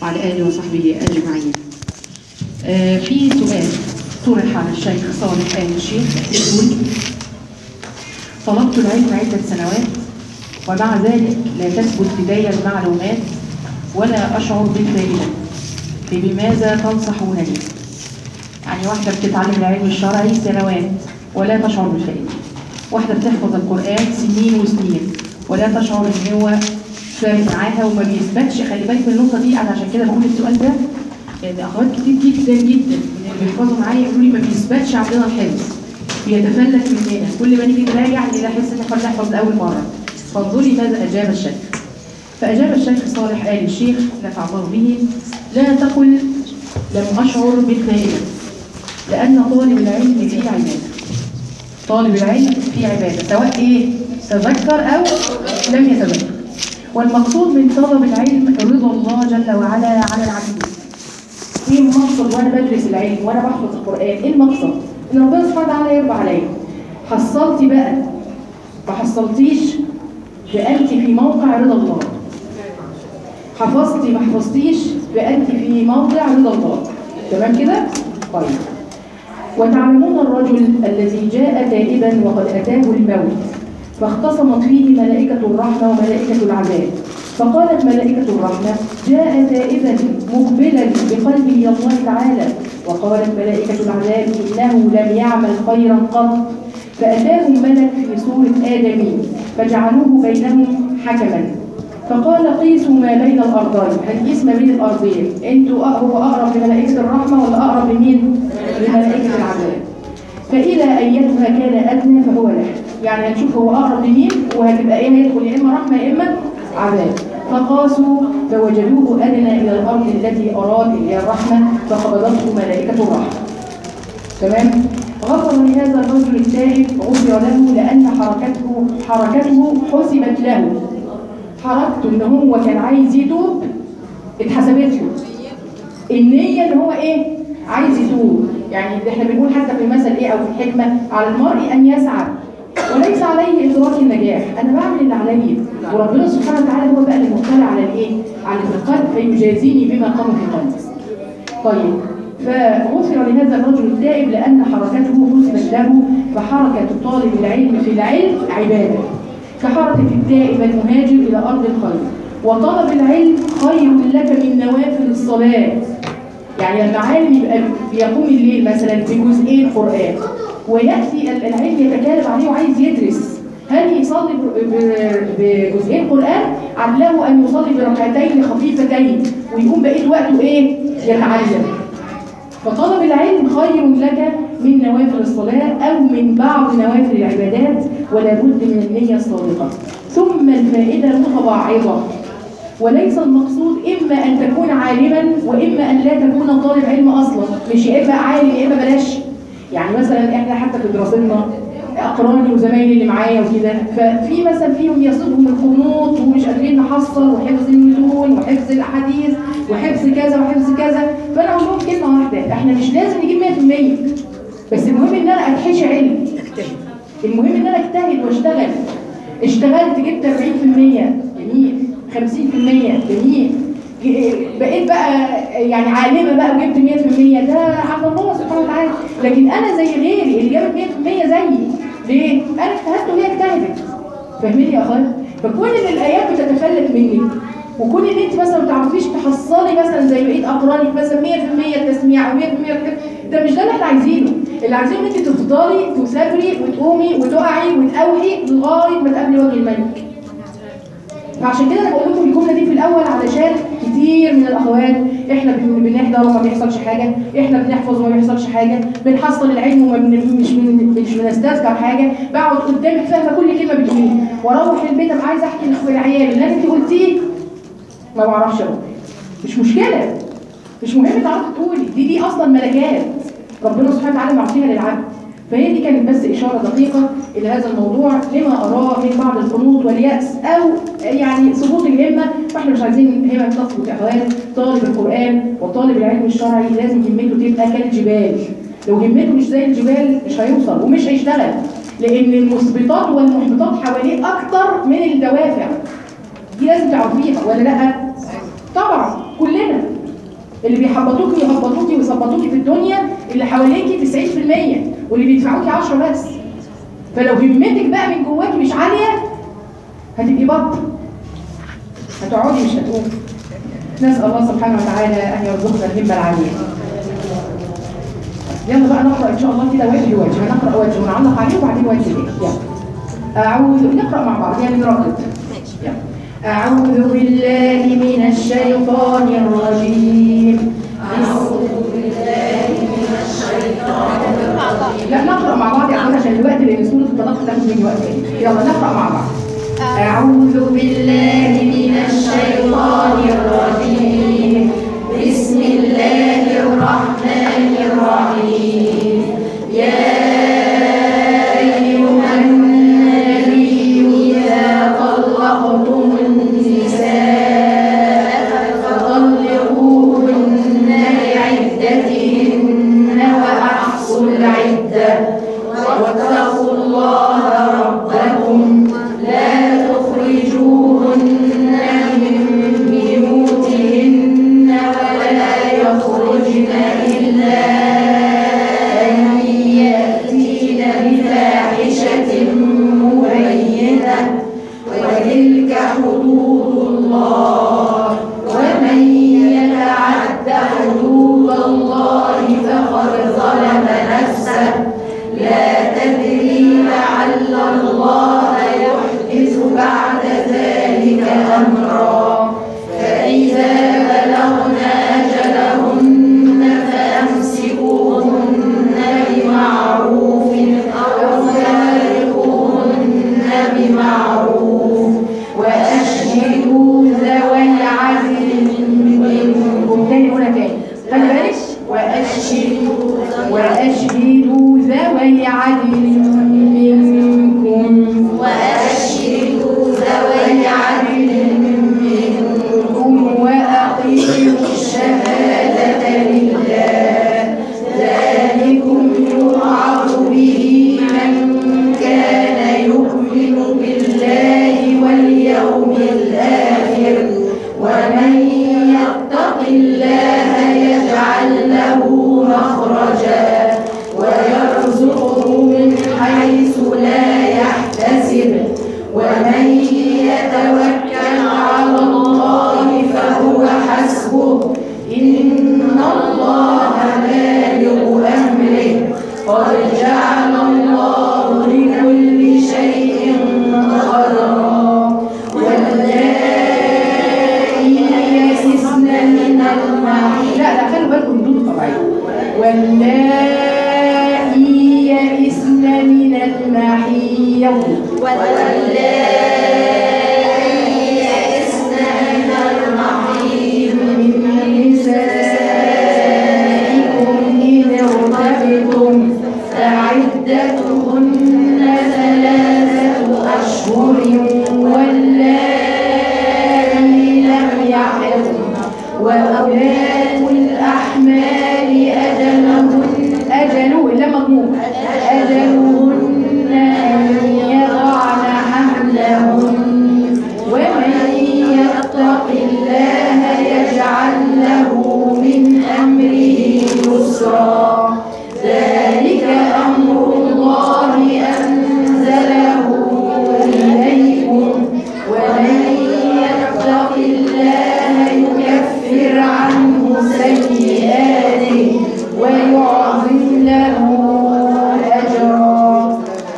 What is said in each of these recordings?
وعلى آله وصحبه أجمعين آه، في سؤال طرح على الشيخ صالح آل الشيخ يقول طلبت العلم عدة سنوات ومع ذلك لا تثبت لدي المعلومات ولا أشعر بالفائدة فبماذا تنصحونني؟ يعني واحدة بتتعلم العلم الشرعي سنوات ولا تشعر بالفائدة واحدة بتحفظ القرآن سنين وسنين ولا تشعر ان هو فارق معاها وما بيثبتش خلي بالك من النقطة دي أنا عشان كده بقول السؤال ده لأن أخوات كتير جدا جدا من اللي بيحفظوا معايا يقولوا لي ما بيثبتش عندنا الحفظ بيتفلت مننا كل ما نيجي نراجع نلاقي حس ان احنا بنحفظ لأول مرة فانظري ماذا أجاب الشيخ فأجاب الشيخ صالح آل الشيخ نفع الله به لا تقل لم أشعر بالفائدة لأن طالب العلم فيه عبادة طالب العلم فيه عبادة سواء إيه تذكر أو لم يتذكر والمقصود من طلب العلم رضا الله جل وعلا على العبيد ايه المقصد وانا بدرس العلم وانا بحفظ القرآن ايه المقصد ان ربنا سبحانه وتعالى يرضى عليا حصلتي بقى ما حصلتيش بأنت في موقع رضا الله حفظتي ما حفظتيش بأنت في موضع رضا الله تمام كده؟ طيب وتعلمون الرجل الذي جاء تائبا وقد أتاه الموت فاختصمت فيه ملائكة الرحمة وملائكة العذاب فقالت ملائكة الرحمة جاء تائبا مقبلا بقلبه إلى الله تعالى وقالت ملائكة العذاب إنه لم يعمل خيرا قط فأتاه الملك في صورة آدمي فجعلوه بينهم حكما فقال قيسوا ما بين الأرضين هنقيس ما بين الأرضين انتوا أ- هو أقرب لملائكة الرحمة ولا أقرب لمين؟ لملائكة العذاب فإذا أيتها كان أدنى فهو له يعني هنشوف هو أقرب لمين وهتبقى إيه هيدخل يا إما رحمة يا إما عذاب فقاسوا فوجدوه أدنى إلى الأرض التي أراد اللي هي الرحمة فقبضته ملائكة الرحمة تمام غفر لهذا الرجل التائب غفر له لأن حركته حركته حسبت له حركته ان هو كان عايز يتوب اتحسبت له النية ان هو ايه عايز يتوب يعني ده احنا بنقول حتى في المثل ايه او في الحكمة على المرء ان يسعى وليس عليه ادراك النجاح انا بعمل اللي عليا وربنا سبحانه وتعالى هو بقى اللي مطلع على الايه على القلب فيجازيني بما قام في قلبي طيب فغفر لهذا الرجل التائب لأن حركته حسبت له فحركة طالب العلم في العلم عبادة كحركة التائب المهاجر إلى أرض الخير وطلب العلم خير لك من نوافل الصلاة يعني لما عالم يبقى بيقوم الليل مثلا بجزئين قرآن ويأتي العلم يتكالب عليه وعايز يدرس هل يصلي ب- ب- بجزئين قرآن عن له أن يصلي بركعتين خفيفتين ويقوم بقية وقته إيه؟ يتعلم فطلب العلم خير لك من نوافل الصلاة أو من بعض نوافل العبادات ولا بد من النية الصادقة ثم الفائدة متباعضة وليس المقصود إما أن تكون عالما وإما أن لا تكون طالب علم أصلا مش يا إما عالم يا إما بلاش يعني مثلا إحنا حتى في دراستنا أقراني وزمايلي اللي معايا وكده ففي مثلا فيهم يصيبهم القنوط ومش قادرين نحصل وحفظ المتون وحفظ الأحاديث وحفظ كذا وحفظ كذا فأنا أقول لهم كلمة واحدة إحنا مش لازم نجيب 100% بس المهم إن أنا أتحشي علم المهم إن أنا أجتهد وأشتغل اشتغلت جبت 40% جميل 50% جميل بقيت بقى يعني عالمه بقى وجبت 100% ده عند الله سبحانه وتعالى لكن انا زي غيري اللي جابت 100% زيي ليه؟ انا اجتهدت وهي اجتهدت فاهميني يا اخوان؟ فكون ان الايات بتتفلت منك وكون ان انت مثلا ما تعرفيش تحصلي مثلا زي بقيه اقرانك مثلا 100% التسميع او 100% الكلام، ده مش ده اللي احنا عايزينه اللي عايزينه ان انت تفضلي تسافري وتقومي وتقعي وتقوحي لغايه ما تقابلي وجه الملك فعشان كده انا بقول لكم الجمله دي في الاول علشان كتير من الاخوات احنا بن- بنحضر وما بيحصلش حاجه احنا بنحفظ وما بيحصلش حاجه بنحصل العلم وما بن- مش من مش بنستذكر حاجه بقعد قدامك فاهمه كل كلمه بتقوليها واروح البيت ابقى عايزه احكي للعيال اللي انت قلتيه ما بعرفش اقول مش مشكله مش مهم تعرفي تقولي دي دي اصلا ملكات ربنا سبحانه وتعالى معطيها للعبد فهي دي كانت بس اشاره دقيقه الى هذا الموضوع لما اراه من بعض القنوط والياس او يعني سقوط الهمه واحنا مش عايزين همم تسقط يا اخوان طالب القران وطالب العلم الشرعي لازم همته تبقى كالجبال لو همته مش زي الجبال مش هيوصل ومش هيشتغل لان المثبطات والمحبطات حواليه اكتر من الدوافع دي لازم تعرفيها ولا لا طبعا كلنا اللي بيحبطوكي ويهبطوكي ويظبطوكي في الدنيا اللي حواليكي 90% واللي بيدفعوكي 10 بس فلو همتك بقى من جواكي مش عاليه هتبقي بط هتقعدي مش هتقومي نسال الله سبحانه وتعالى ان يرزقنا الهمه العاليه يلا بقى نقرا ان شاء الله كده وجه وجه هنقرا وجه ونعلق عليه وبعدين وجه تاني يلا اعوذ نقرا مع بعض يعني نردد يلا أعوذ بالله من الشيطان الرجيم أعوذ بالله من الشيطان الرجيم لا نقرأ مع بعض يعني عشان الوقت لأن سورة الطلاق تاخد مني وقت تاني يلا نقرأ مع بعض أعوذ بالله من الشيطان الرجيم بسم الله الرحمن الرحيم يا أيها النبي إذا طلقتم النساء فطلقوهن لعدتهن وأحصوا العدة واتقوا الله ربكم لا تخرجوهن من بيوتهن ولا يخرجن إلا أن يأتين بفاحشة مبينة وتلك حدود الله ومن يتعد حدود الله فقد ظلم نفسه لا تدري لعل الله يحدث بعد ذلك أمرا فإذا بلغن أجلهن فأمسكوهن بمعروف أو فارقوهن بمعروف وأشهدوا ذوي عدل منكم تاني هنا تاني خلي بالك وأشهدوا وأشهدوا ذوي عدل منكم وأشهدوا ذوي عدل منكم وأقيموا الشهادة لله ذلكم يوعظ به من كان يؤمن بالله واليوم الآخر ومن يتق الله يجعل له مخرجا ويرزقه من حيث لا يحتسب ومن يتوكل على الله فهو حسبه إن الله بالغ أمره قد جعل الله لكل شيء قدرا واللائي يئسن من المحيط لا لا خلوا بالكم من دون طبيعي واللائي يئسن من المحيض من نسائكم إن ارتبتم فعدتهن ثلاثة أشهر واللائي لم يحضن وأولاد الأحمال أجلهن أجلوا إلا مضمون أجلهن أن يضعن حملهن ومن يتق الله يجعل له من أمره يسرا ذلك أمر الله أنزله إليكم ومن يتق الله يكفر عنه سيئاته ويعظم له أجرا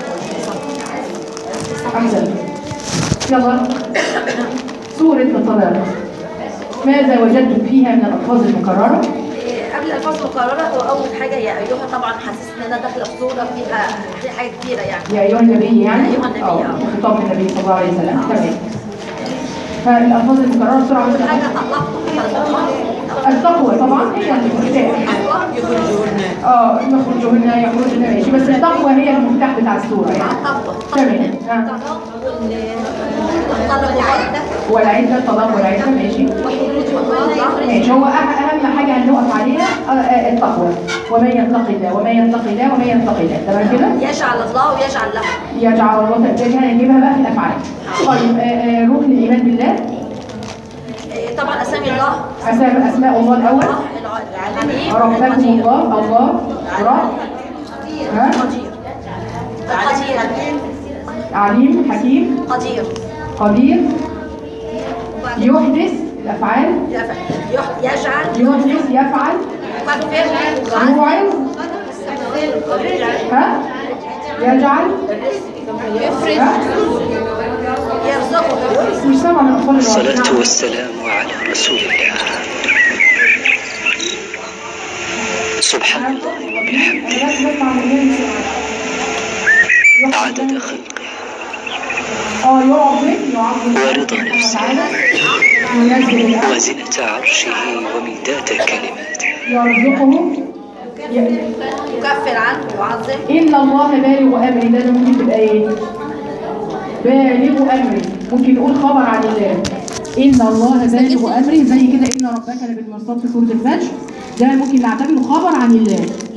الحمد لله يلا سورة الطلاق ماذا وجدتم فيها من الألفاظ المكررة؟ قبل الفاظ مكرره هو اول حاجه يا ايها طبعا حاسس ان انا داخله في صوره فيها في حاجه كتيره يعني يا أيها النبي يعني؟ يا أيها النبي، آه، آه. خطاب النبي صلى الله عليه وسلم تمام فالألفاظ المكررة بسرعة اول كده. حاجه طلقت التقوى طبعا هي المفتاح اه يخرجهن يخرجن ماشي بس التقوى هي المفتاح بتاع السورة يعني تمام آه. الطلاق والطلب والعده والعدة الطلاق والعدة ماشي وحدود والوضع ماشي هو أه- أهم حاجة هنقف عليها آه، آه، التقوى ومن يتق الله ومن يتق الله ومن يتق الله تمام كده؟ يجعل الله ويجعل له يجعل الله تأتيها نجيبها بقى في الأفعال طيب آه، آه، ركن الإيمان بالله طبعا اسامي الله أسماء أسماء الله الأول الله العليم ربكم القدير الله الله رب ها قدير قدير عليم حكيم قدير قدير يحدث الأفعال يح- يجعل يحدث يفعل يكفر يوعظ ها يجعل ها يرزقه مش سامع من الأطفال اللي الصلاة واقفين. والسلام على رسول الله سبحان الله وبحمده أنا بس بسمع من هنا. عدد خلقه اه يعظم يعظم ورضا نفسه ينزل الأرض وزنة عرشه ومداد كلماته يرزقه ي- يكفر عنه يعظم إن الله بالغ أمري ده ممكن تبقى إيه؟ بالغ أمري ممكن نقول خبر عن الله إن الله بالغ أمري زي كده إن ربك لبالمرصاد في سورة الفجر ده ممكن نعتبره خبر عن الله